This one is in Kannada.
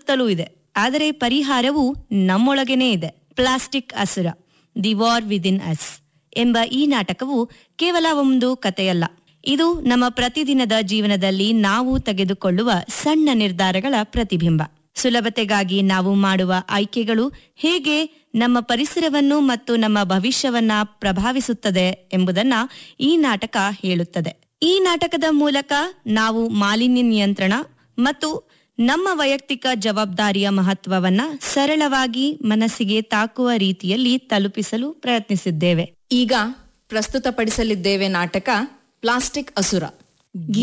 ಸುತ್ತಲೂ ಇದೆ ಆದರೆ ಪರಿಹಾರವು ನಮ್ಮೊಳಗೇನೇ ಇದೆ ಪ್ಲಾಸ್ಟಿಕ್ ಅಸುರ ದಿ ವಾರ್ ವಿದಿನ್ ಅಸ್ ಎಂಬ ಈ ನಾಟಕವು ಕೇವಲ ಒಂದು ಕಥೆಯಲ್ಲ ಇದು ನಮ್ಮ ಪ್ರತಿದಿನದ ಜೀವನದಲ್ಲಿ ನಾವು ತೆಗೆದುಕೊಳ್ಳುವ ಸಣ್ಣ ನಿರ್ಧಾರಗಳ ಪ್ರತಿಬಿಂಬ ಸುಲಭತೆಗಾಗಿ ನಾವು ಮಾಡುವ ಆಯ್ಕೆಗಳು ಹೇಗೆ ನಮ್ಮ ಪರಿಸರವನ್ನು ಮತ್ತು ನಮ್ಮ ಭವಿಷ್ಯವನ್ನ ಪ್ರಭಾವಿಸುತ್ತದೆ ಎಂಬುದನ್ನ ಈ ನಾಟಕ ಹೇಳುತ್ತದೆ ಈ ನಾಟಕದ ಮೂಲಕ ನಾವು ಮಾಲಿನ್ಯ ನಿಯಂತ್ರಣ ಮತ್ತು ನಮ್ಮ ವೈಯಕ್ತಿಕ ಜವಾಬ್ದಾರಿಯ ಮಹತ್ವವನ್ನ ಸರಳವಾಗಿ ಮನಸ್ಸಿಗೆ ತಾಕುವ ರೀತಿಯಲ್ಲಿ ತಲುಪಿಸಲು ಪ್ರಯತ್ನಿಸಿದ್ದೇವೆ ಈಗ ಪ್ರಸ್ತುತಪಡಿಸಲಿದ್ದೇವೆ ನಾಟಕ ಪ್ಲಾಸ್ಟಿಕ್ ಅಸುರ